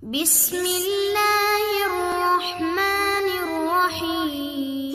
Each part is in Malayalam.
بسم الله الرحمن الرحيم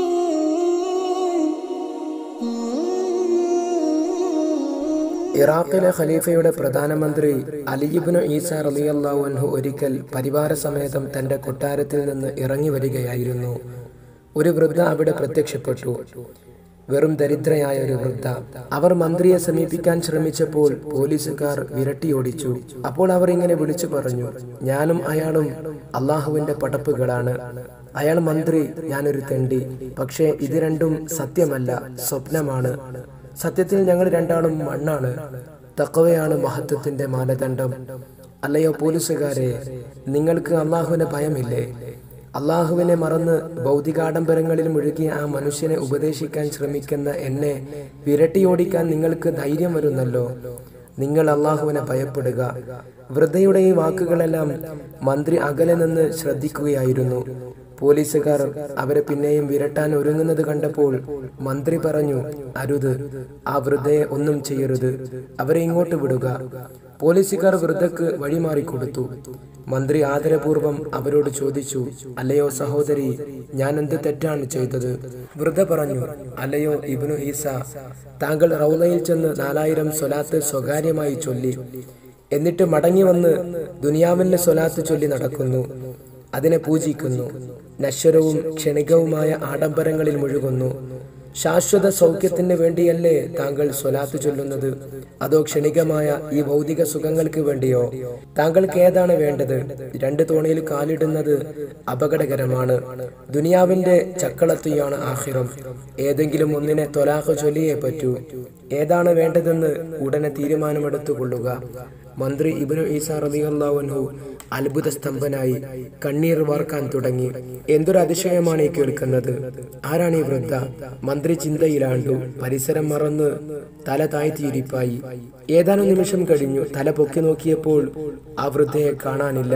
ഇറാഖിലെ ഖലീഫയുടെ പ്രധാനമന്ത്രി അലിയിബ്നു ഈസ റളിയല്ലാഹു അൻഹു ഒരിക്കൽ പരിവാര സമേതം തന്റെ കൊട്ടാരത്തിൽ നിന്ന് ഇറങ്ങി വരികയായിരുന്നു ഒരു വൃദ്ധ അവിടെ പ്രത്യക്ഷപ്പെട്ടു വെറും ദരിദ്രയായ ഒരു വൃദ്ധ അവർ മന്ത്രിയെ സമീപിക്കാൻ ശ്രമിച്ചപ്പോൾ പോലീസുകാർ വിരട്ടിയോടിച്ചു അപ്പോൾ അവർ ഇങ്ങനെ വിളിച്ചു പറഞ്ഞു ഞാനും അയാളും അള്ളാഹുവിന്റെ പടപ്പുകളാണ് അയാൾ മന്ത്രി ഞാനൊരു തെണ്ടി പക്ഷേ ഇത് രണ്ടും സത്യമല്ല സ്വപ്നമാണ് സത്യത്തിൽ ഞങ്ങൾ രണ്ടാളും മണ്ണാണ് തക്കവയാണ് മഹത്വത്തിന്റെ മാനദണ്ഡം അല്ലയോ പോലീസുകാരെ നിങ്ങൾക്ക് അള്ളാഹുവിനെ ഭയമില്ലേ അള്ളാഹുവിനെ മറന്ന് ഭൗതികാഡംബരങ്ങളിൽ മുഴുകിയ ആ മനുഷ്യനെ ഉപദേശിക്കാൻ ശ്രമിക്കുന്ന എന്നെ വിരട്ടിയോടിക്കാൻ നിങ്ങൾക്ക് ധൈര്യം വരുന്നല്ലോ നിങ്ങൾ അള്ളാഹുവിനെ ഭയപ്പെടുക വൃദ്ധയുടെ ഈ വാക്കുകളെല്ലാം മന്ത്രി അകലെ നിന്ന് ശ്രദ്ധിക്കുകയായിരുന്നു പോലീസുകാർ അവരെ പിന്നെയും വിരട്ടാൻ ഒരുങ്ങുന്നത് കണ്ടപ്പോൾ മന്ത്രി പറഞ്ഞു അരുത് ആ വൃദ്ധയെ ഒന്നും ചെയ്യരുത് അവരെ ഇങ്ങോട്ട് വിടുക പോലീസുകാർ വൃദ്ധക്ക് വഴിമാറിക്കൊടുത്തു മന്ത്രി ആദരപൂർവം അവരോട് ചോദിച്ചു അല്ലയോ സഹോദരി ഞാൻ എന്ത് തെറ്റാണ് ചെയ്തത് വൃദ്ധ പറഞ്ഞു അല്ലയോ ഇബ്നു ഈസ താങ്കൾ റൗലയിൽ ചെന്ന് നാലായിരം സ്വലാത്ത് സ്വകാര്യമായി ചൊല്ലി എന്നിട്ട് മടങ്ങി വന്ന് ദുനിയാവിലെ സ്വലാത്ത് ചൊല്ലി നടക്കുന്നു അതിനെ പൂജിക്കുന്നു നശ്വരവും ക്ഷണികവുമായ ആഡംബരങ്ങളിൽ മുഴുകുന്നു ശാശ്വത സൗഖ്യത്തിന് വേണ്ടിയല്ലേ താങ്കൾ സ്വലാത്ത് ചൊല്ലുന്നത് അതോ ക്ഷണികമായ ഈ ഭൗതിക സുഖങ്ങൾക്ക് വേണ്ടിയോ താങ്കൾക്ക് ഏതാണ് വേണ്ടത് രണ്ട് തോണിയിൽ കാലിടുന്നത് അപകടകരമാണ് ദുനിയാവിന്റെ ചക്കളത്തുയാണ് ആഹിറം ഏതെങ്കിലും ഒന്നിനെ തൊലാഖ് ചൊല്ലിയേ പറ്റൂ ഏതാണ് വേണ്ടതെന്ന് ഉടനെ തീരുമാനമെടുത്തുകൊള്ളുക മന്ത്രി ഇബനു ഈസ റളിയല്ലാഹു അത്ഭുത സ്തംഭനായി കണ്ണീർ വാർക്കാൻ തുടങ്ങി എന്തൊരു അതിശയമാണ് ഈ കേൾക്കുന്നത് ആരാണ് ഈ വൃദ്ധ മന്ത്രി ചിന്തയിലാണ്ടു പരിസരം മറന്ന് തല താഴ്ത്തിയിരിപ്പായി ഏതാനും നിമിഷം കഴിഞ്ഞു തല പൊക്കി നോക്കിയപ്പോൾ ആ വൃദ്ധയെ കാണാനില്ല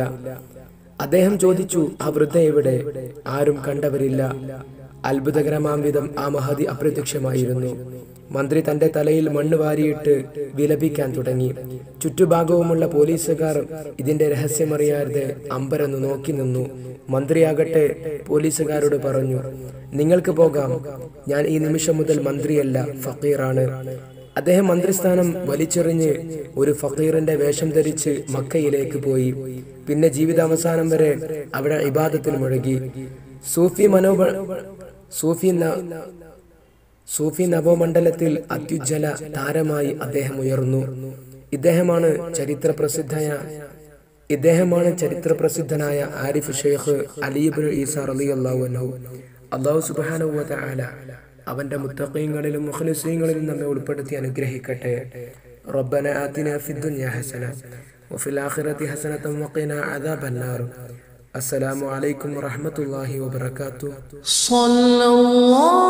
അദ്ദേഹം ചോദിച്ചു ആ വൃദ്ധ എവിടെ ആരും കണ്ടവരില്ല അത്ഭുതകരമാം വിധം ആ മഹതി അപ്രത്യക്ഷമായിരുന്നു മന്ത്രി തന്റെ തലയിൽ മണ്ണ് വാരിയിട്ട് വിലപിക്കാൻ തുടങ്ങി ചുറ്റുഭാഗവുമുള്ള പോലീസുകാർ ഇതിന്റെ രഹസ്യമറിയാതെ അമ്പരന്ന് നോക്കി നിന്നു മന്ത്രിയാകട്ടെ പോലീസുകാരോട് പറഞ്ഞു നിങ്ങൾക്ക് പോകാം ഞാൻ ഈ നിമിഷം മുതൽ മന്ത്രിയല്ല ഫക്കീറാണ് അദ്ദേഹം മന്ത്രിസ്ഥാനം വലിച്ചെറിഞ്ഞ് ഒരു ഫക്കീറിന്റെ വേഷം ധരിച്ച് മക്കയിലേക്ക് പോയി പിന്നെ ജീവിതാവസാനം വരെ അവിടെ ഇബാദത്തിൽ മുഴുകി സൂഫി മനോബ സൂഫി ന- സൂഫി നവമണ്ഡലത്തിൽ അത്യുജ്വല താരമായി അദ്ദേഹം ഉയർന്നു ഇദ്ദേഹമാണ് ചരിത്ര പ്രസിദ്ധയ ഇദ്ദേഹമാണ് ചരിത്ര പ്രസിദ്ധനായ ആരിഫ് ഷെയ്ഖ് അലിബിൻ ഈസ റളിയല്ലാഹു അൻഹു അള്ളാഹു സുബ്ഹാനഹു വ തആല അവന്റെ മുത്തഖീങ്ങളിലും മുഖ്ലിസീങ്ങളിലും നമ്മെ ഉൾപ്പെടുത്തി അനുഗ്രഹിക്കട്ടെ റബ്ബന ആതിന ഫിദ്ദുനിയ ഹസന വഫിൽ ആഖിറതി ഹസനത വഖിന അദാബന്നാർ അസ്സലാമു അലൈക്കും വറഹ്മത്തുള്ളാഹി വബറകാതുഹു صلى الله